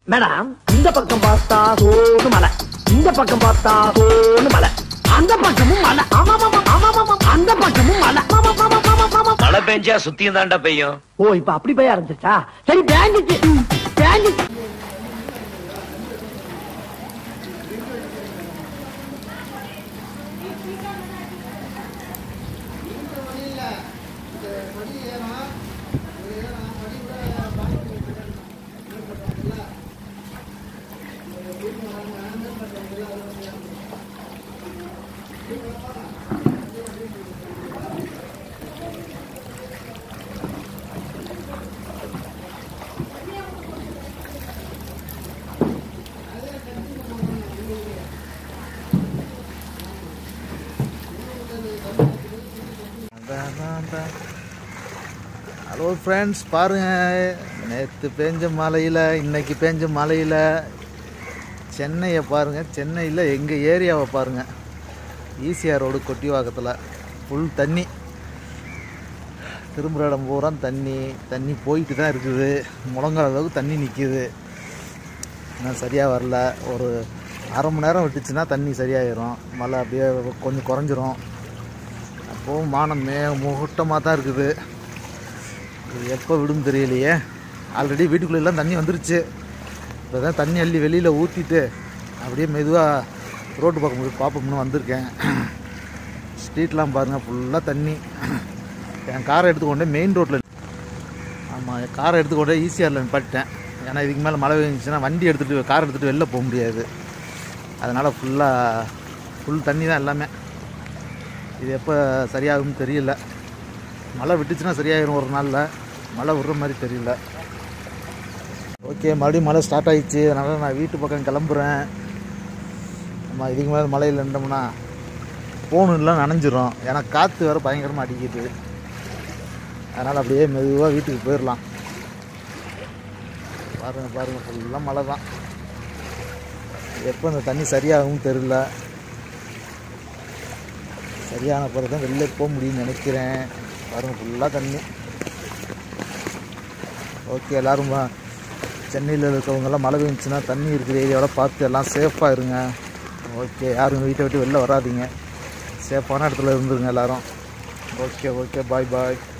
madam இந்த பக்கம் பார்த்தா சோனு மலை இந்த பக்கம் பார்த்தா சோனு மலை அந்த பக்கமும் மலை ஆமா ஆமா ஆமா ஆமா அந்த பக்கமும் மலை ஆமா ஆமா ஆமா ஆமா மழை பெஞ்சா சுத்தியும் தாண்டா பெய்யும் ஓ இப்ப அப்படி போய் ஆரம்பிச்சிருச்சா சரி பேங்குக்கு பேங்குக்கு ஹலோ ஃப்ரெண்ட்ஸ் பாருங்க நேற்று பேஞ்ச மழையில் இன்னைக்கு பேஞ்ச மழையில் சென்னையை பாருங்க சென்னையில் எங்கள் ஏரியாவை பாருங்க ஈசிஆர் ரோடு கொட்டிவாக்கத்தில் ஃபுல் தண்ணி திரும்புகிற இடம் பூரா தண்ணி தண்ணி போயிட்டு தான் இருக்குது முழங்கால அளவுக்கு தண்ணி நிற்கிது இன்னும் சரியாக வரல ஒரு அரை மணி நேரம் விட்டுச்சுன்னா தண்ணி சரியாயிரும் மழை அப்படியே கொஞ்சம் குறைஞ்சிரும் அப்போவும் வானம் மே முகூட்டமாக தான் இருக்குது இது எப்போ விடும் தெரியலையே ஆல்ரெடி வீட்டுக்குள்ளெல்லாம் தண்ணி வந்துருச்சு இப்போ தான் தண்ணி அள்ளி வெளியில் ஊற்றிட்டு அப்படியே மெதுவாக ரோட்டு பக்கம் போய் பார்ப்போம்னு வந்திருக்கேன் ஸ்ட்ரீட்லாம் பாருங்கள் ஃபுல்லாக தண்ணி என் காரை எடுத்துக்கொண்டே மெயின் ரோட்டில் ஆமாம் என் காரை எடுத்துக்கொண்டே ஈஸியாரில் நிப்பாட்டிட்டேன் ஏன்னா இதுக்கு மேலே மழை பெஞ்சுச்சுன்னா வண்டி எடுத்துகிட்டு கார் எடுத்துகிட்டு வெளில போக முடியாது அதனால் ஃபுல்லாக ஃபுல் தண்ணி தான் எல்லாமே இது எப்போ சரியாகும்னு தெரியல மழை விட்டுச்சுன்னா சரியாயிரும் ஒரு நாளில் மழை விடுற மாதிரி தெரியல ஓகே மறுபடியும் மழை ஸ்டார்ட் ஆயிடுச்சு அதனால் நான் வீட்டு பக்கம் கிளம்புறேன் நம்ம இதுக்கு மேலே மழையில் இருந்தோம்னா ஃபோனுலாம் நனைஞ்சிரும் ஏன்னா காற்று வேறு பயங்கரமாக அடிக்குது அதனால் அப்படியே மெதுவாக வீட்டுக்கு போயிடலாம் பாருங்கள் பாருங்கள் ஃபுல்லாக மழை தான் எப்போ இந்த தண்ணி சரியாகும் தெரியல சரியான பிறகு தான் வெளில போக முடியும்னு நினைக்கிறேன் பாருங்க ஃபுல்லாக தண்ணி ஓகே எல்லோரும் சென்னையில் இருக்கவங்கெல்லாம் மழை பெஞ்சுன்னா தண்ணி இருக்கிற ஏரியாவோட பார்த்து எல்லாம் சேஃபாக இருங்க ஓகே யாரும் வீட்டை விட்டு வெளில வராதீங்க சேஃபான இடத்துல இருந்துருங்க எல்லாரும் ஓகே ஓகே பாய் பாய்